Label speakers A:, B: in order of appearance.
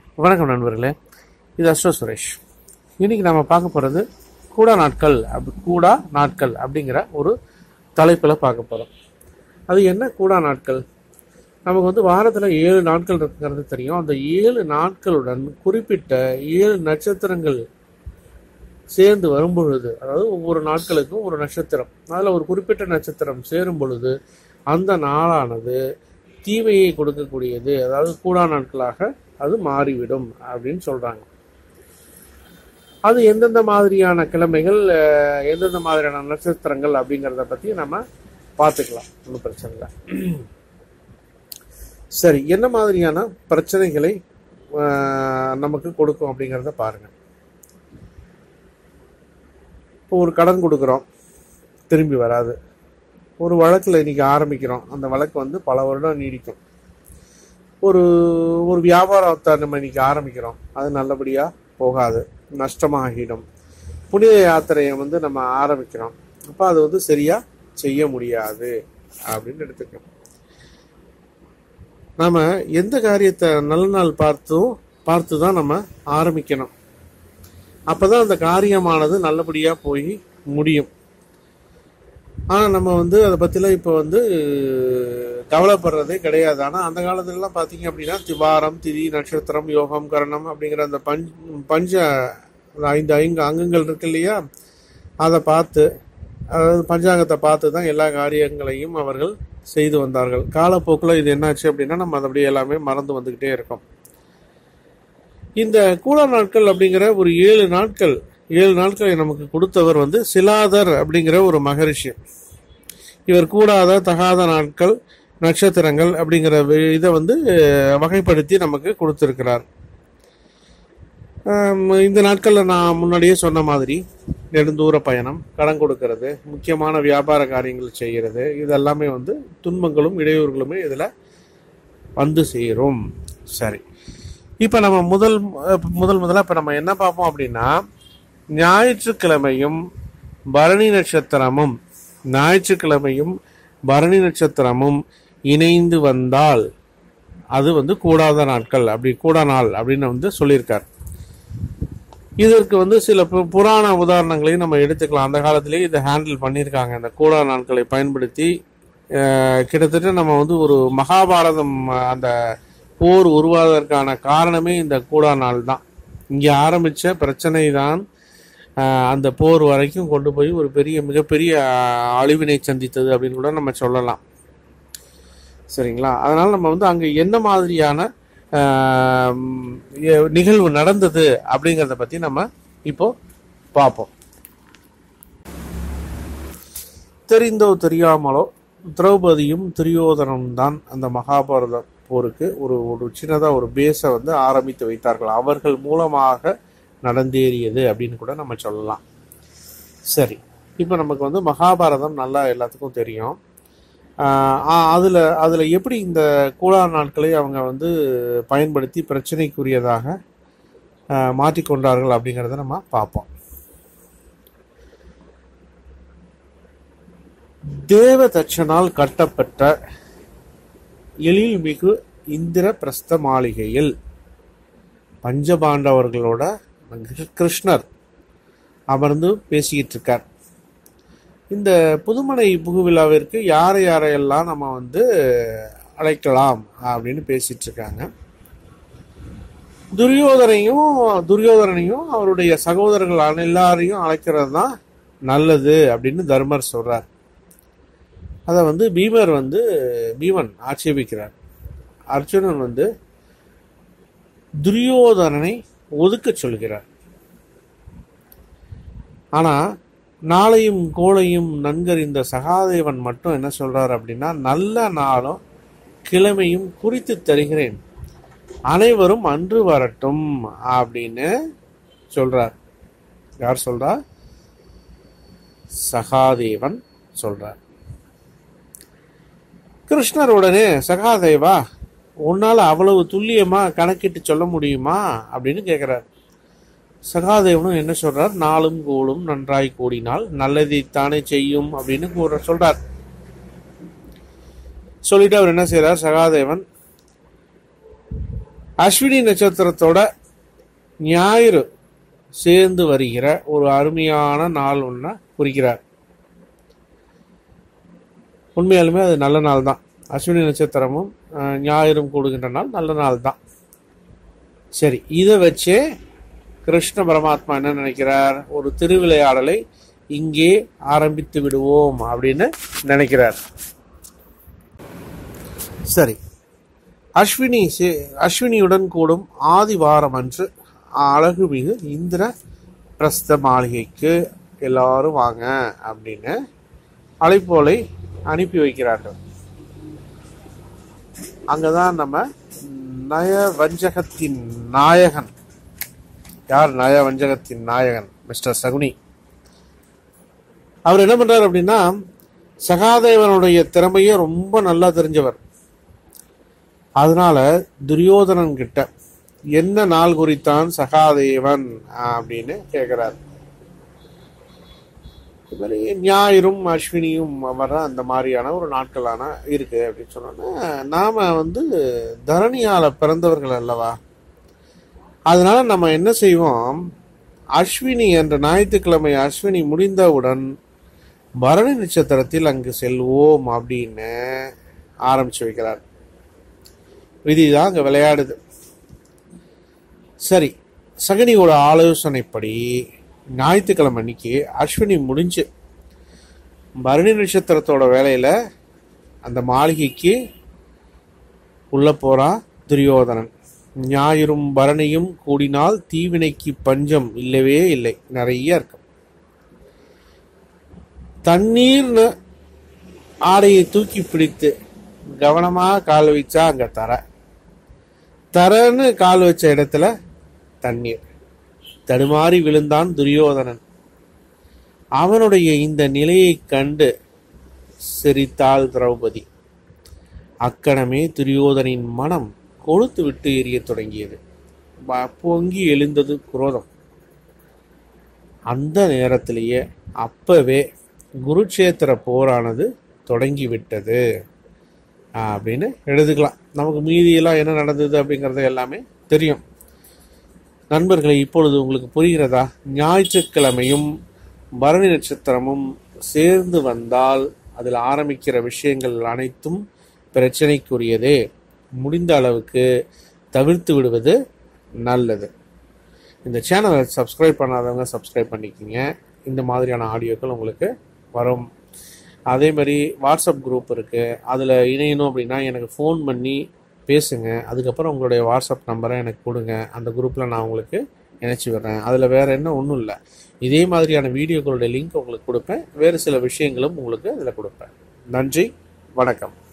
A: வணக்கம் நண்பர்களே இது அஸ்ரோ சுரேஷ் இன்னைக்கு நம்ம பார்க்க போகிறது கூடா நாட்கள் அப் கூடா நாட்கள் அப்படிங்கிற ஒரு தலைப்பில் பார்க்க போகிறோம் அது என்ன கூடா நாட்கள் நமக்கு வந்து வாரத்தில் ஏழு நாட்கள் இருக்குங்கிறது தெரியும் அந்த ஏழு நாட்களுடன் குறிப்பிட்ட ஏழு நட்சத்திரங்கள் சேர்ந்து வரும் பொழுது அதாவது ஒவ்வொரு நாட்களுக்கும் ஒரு நட்சத்திரம் அதில் ஒரு குறிப்பிட்ட நட்சத்திரம் சேரும் பொழுது அந்த நாளானது தீமையை கொடுக்கக்கூடியது அதாவது கூடா நாட்களாக அது மாறிவிடும் அப்படின்னு சொல்றாங்க அது எந்தெந்த மாதிரியான கிழமைகள் அஹ், எந்தெந்த மாதிரியான நட்சத்திரங்கள் அப்படிங்கிறத பத்தி நம்ம பார்த்துக்கலாம் ஒன்றும் பிரச்சனை இல்லை சரி என்ன மாதிரியான பிரச்சனைகளை அஹ், நமக்கு கொடுக்கும் அப்படிங்கிறத பாருங்க இப்போ ஒரு கடன் கொடுக்குறோம் திரும்பி வராது ஒரு வழக்கில் இன்னைக்கு ஆரம்பிக்கிறோம் அந்த வழக்கு வந்து பல வருடம் நீடிக்கும் ஒரு ஒரு வியாபாரத்தை நம்ம இன்னைக்கு ஆரம்பிக்கிறோம் அது நல்லபடியாக போகாது நஷ்டமாகிடும் புனித யாத்திரையை வந்து நம்ம ஆரம்பிக்கிறோம் அப்போ அது வந்து சரியாக செய்ய முடியாது அப்படின்னு எடுத்துக்கணும் நாம எந்த காரியத்தை நல்ல நாள் பார்த்தும் பார்த்து தான் நம்ம ஆரம்பிக்கணும் அப்பதான் அந்த காரியமானது நல்லபடியா போய் முடியும் ஆனா நம்ம வந்து அதை பத்திலாம் இப்போ வந்து கவலைப்படுறதே கிடையாது ஆனா அந்த காலத்துலலாம் பாத்தீங்க அப்படின்னா திவாரம் திதி நட்சத்திரம் யோகம் கரணம் அப்படிங்கிற அந்த பஞ்ச பஞ்ச அந்த ஐந்து ஐந்து அங்கங்கள் இருக்கு இல்லையா அதை பார்த்து அதாவது பஞ்சாங்கத்தை பார்த்து தான் எல்லா காரியங்களையும் அவர்கள் செய்து வந்தார்கள் காலப்போக்கில் இது என்னாச்சு அப்படின்னா நம்ம அதை அப்படியே எல்லாமே மறந்து வந்துக்கிட்டே இருக்கோம் இந்த கூடா நாட்கள் அப்படிங்கிற ஒரு ஏழு நாட்கள் ஏழு நாட்களை நமக்கு கொடுத்தவர் வந்து சிலாதர் அப்படிங்கிற ஒரு மகரிஷி இவர் கூடாத தகாத நாட்கள் நட்சத்திரங்கள் அப்படிங்கிற வி- இதை வந்து அஹ், வகைப்படுத்தி நமக்கு கொடுத்திருக்கிறார் ஆம், இந்த நாட்களில் நான் முன்னாடியே சொன்ன மாதிரி நெடுந்தூர பயணம் கடன் கொடுக்கறது முக்கியமான வியாபார காரியங்கள் செய்கிறது இது எல்லாமே வந்து துன்பங்களும் இடையூறுகளுமே இதில் வந்து சேரும் சரி இப்போ நம்ம முதல் அஹ், முதல் முதல்ல இப்போ நம்ம என்ன பார்ப்போம் அப்படின்னா ஞாயிற்றுக்கிழமையும் பரணி நட்சத்திரமும் ஞாயிற்றுக்கிழமையும் பரணி நட்சத்திரமும் இணைந்து வந்தால் அது வந்து கூடாத நாட்கள் அப்படி கூடா நாள் அப்படின்னு வந்து சொல்லியிருக்கார் இதற்கு வந்து சில பு- புராண உதாரணங்களையும் நம்ம எடுத்துக்கலாம் அந்த காலத்திலேயே இதை ஹேண்டில் பண்ணியிருக்காங்க இந்த கூடா நாட்களை பயன்படுத்தி அஹ், கிட்டத்தட்ட நம்ம வந்து ஒரு மகாபாரதம் அஹ், அந்த போர் உருவாவதற்கான காரணமே இந்த கூடா நாள் தான் இங்கே ஆரம்பித்த பிரச்சனை தான் அஹ், அந்த போர் வரைக்கும் கொண்டு போய் ஒரு பெரிய மிகப்பெரிய அஹ், அழிவினை சந்தித்தது அப்படின்னு கூட நம்ம சொல்லலாம் சரிங்களா அதனால நம்ம வந்து அங்கே என்ன மாதிரியான ஆம், எ- நிகழ்வு நடந்தது அப்படிங்கிறத பத்தி நம்ம இப்போ பார்ப்போம் தெரிந்தோ தெரியாமலோ திரௌபதியும் துரியோதனும் தான் அந்த மகாபாரத போருக்கு ஒரு ஒரு சின்னதாக ஒரு பேஸை வந்து ஆரம்பித்து வைத்தார்கள் அவர்கள் மூலமாக நடந்தேறியது அப்படின்னு கூட நம்ம சொல்லலாம் சரி இப்போ நமக்கு வந்து மகாபாரதம் நல்லா எல்லாத்துக்கும் தெரியும் ஆஹ் ஆ- அதுல அதுல எப்படி இந்த கூழா நாட்களை அவங்க வந்து பயன்படுத்தி பிரச்சனைக்குரியதாக ஆஹ் மாற்றிக்கொண்டார்கள் அப்படிங்கிறத நம்ம பார்ப்போம் தேவதட்சனால் கட்டப்பட்ட எழில்மிகு இந்திரபிரஸ்த மாளிகையில் பஞ்சபாண்டவர்களோட கிருஷ்ணர் அமர்ந்து பேசிக்கிட்டு இருக்கார் இந்த புதுமனை புகுவிழாவிற்கு யாரை யாரையெல்லாம் நம்ம வந்து அழைக்கலாம் அப்படின்னு பேசிட்டு இருக்காங்க துரியோதனையும் துரியோதனையும் அவருடைய சகோதரர்கள் எல்லாரையும் அழைக்கிறது தான் நல்லது அப்படின்னு தர்மர் சொல்றார் அதை வந்து பீமர் வந்து பீமன் ஆட்சேபிக்கிறார் அர்ஜுனன் வந்து துரியோதனனை ஒதுக்கச் சொல்கிறார் ஆனா நாளையும் கோளையும் நன்கறிந்த சகாதேவன் மட்டும் என்ன சொல்றார் அப்படின்னா நல்ல நாளும் கிழமையும் குறித்து தருகிறேன் அனைவரும் அன்று வரட்டும் அப்படின்னு சொல்றார் யார் சொல்றா சகாதேவன் சொல்றார் கிருஷ்ணர் உடனே சகாதேவா உன்னால அவ்வளவு துல்லியமா கணக்கிட்டு சொல்ல முடியுமா அப்படின்னு கேட்கிறார் சகாதேவனும் என்ன சொல்றார் நாளும் கோளும் நன்றாய் கூடினால் நல்லதைத்தானே செய்யும் அப்படின்னு கூற சொல்றார் சொல்லிட்டு அவர் என்ன செய்றார் சகாதேவன் அஸ்வினி நட்சத்திரத்தோட ஞாயிறு சேர்ந்து வருகிற ஒரு அருமையான நாள் ஒன்று குறிக்கிறார் உண்மையாலுமே அது நல்ல நாள் தான் அஸ்வினி நட்சத்திரமும் அஹ், ஞாயிறும் கூடுகின்ற நாள் நல்ல நாள் தான் சரி இதை வச்சே கிருஷ்ண பரமாத்மா என்ன நினைக்கிறார் ஒரு திருவிளையாடலை இங்கே ஆரம்பித்து விடுவோம் அப்படின்னு நினைக்கிறார் சரி அஸ்வினி சே- அஸ்வினியுடன் கூடும் ஆதிவாரம் அன்று அழகுமிகு இந்திர பிரஸ்த மாளிகைக்கு எல்லாரும் வாங்க அப்படின்னு அழைப்போலை அனுப்பி வைக்கிறார்கள் அங்கதான் நம்ம நய வஞ்சகத்தின் நாயகன் யார் நய வஞ்சகத்தின் நாயகன் மிஸ்டர் சகுனி அவர் என்ன பண்றாரு அப்படின்னா சகாதேவனுடைய திறமையை ரொம்ப நல்லா தெரிஞ்சவர் அதனால துரியோதனன் கிட்ட என்ன நாள் குறித்தான் சகாதேவன் அப்படின்னு கேட்கிறார் இது மாதிரி ஞாயிறும் அஸ்வினியும் வர அந்த மாதிரியான ஒரு நாட்களான இருக்கு அப்படின்னு சொன்னோன்னா நாம வந்து தரணியால பிறந்தவர்கள் அல்லவா அதனால நம்ம என்ன செய்வோம் அஸ்வினி என்ற ஞாயிற்றுக்கிழமை அஸ்வினி முடிந்தவுடன் பரணி நட்சத்திரத்தில் அங்கு செல்வோம் அப்படின்னு ஆரம்பிச்சு வைக்கிறார் விதி தான் அங்கே விளையாடுது சரி சகனியோட ஆலோசனைப்படி ஞாயிற்றுக்கிழமை அன்னைக்கு அஸ்வினி முடிஞ்சு பரணி நட்சத்திரத்தோட வேலையில அந்த மாளிகைக்கு உள்ள போறா துரியோதனன் ஞாயிறும் பரணியும் கூடினால் தீவினைக்கு பஞ்சம் இல்லவே இல்லை நிறைய இருக்கு தண்ணீர்னு ஆடையை தூக்கி பிடித்து கவனமாக கால் வச்சா அங்க தர தரன்னு கால் வச்ச இடத்துல தண்ணீர் தடுமாறி விழுந்தான் துரியோதனன் அவனுடைய இந்த நிலையை கண்டு சிரித்தாள் திரௌபதி அக்கணமே துரியோதனின் மனம் கொழுத்து விட்டு எரியத் தொடங்கியது ப- பொங்கி எழுந்தது குரோதம் அந்த நேரத்திலேயே அப்பவே குருட்சேத்திர போரானது தொடங்கி விட்டது அப்படின்னு எழுதுக்கலாம் நமக்கு மீதியெல்லாம் என்ன நடந்தது அப்படிங்கிறது எல்லாமே தெரியும் நண்பர்களே இப்பொழுது உங்களுக்கு புரிகிறதா ஞாயிற்றுக்கிழமையும் பரணி நட்சத்திரமும் சேர்ந்து வந்தால் அதில் ஆரம்பிக்கிற விஷயங்கள் அனைத்தும் பிரச்சனைக்குரியதே முடிந்த அளவுக்கு தவிர்த்து விடுவது நல்லது இந்த சேனலை சப்ஸ்கிரைப் பண்ணாதவங்க சப்ஸ்கிரைப் பண்ணிக்கிங்க இந்த மாதிரியான ஆடியோக்கள் உங்களுக்கு வரும் அதே மாதிரி வாட்ஸ்அப் குரூப் இருக்குது அதில் இணையணும் அப்படின்னா எனக்கு ஃபோன் பண்ணி பேசுங்க அதுக்கப்புறம் உங்களுடைய வாட்ஸ்அப் நம்பரை எனக்கு கொடுங்க அந்த குரூப்பில் நான் உங்களுக்கு இணைச்சி விடுறேன் அதில் வேறு என்ன ஒன்றும் இல்லை இதே மாதிரியான வீடியோக்களுடைய லிங்க் உங்களுக்கு கொடுப்பேன் வேறு சில விஷயங்களும் உங்களுக்கு அதில் கொடுப்பேன் நன்றி வணக்கம்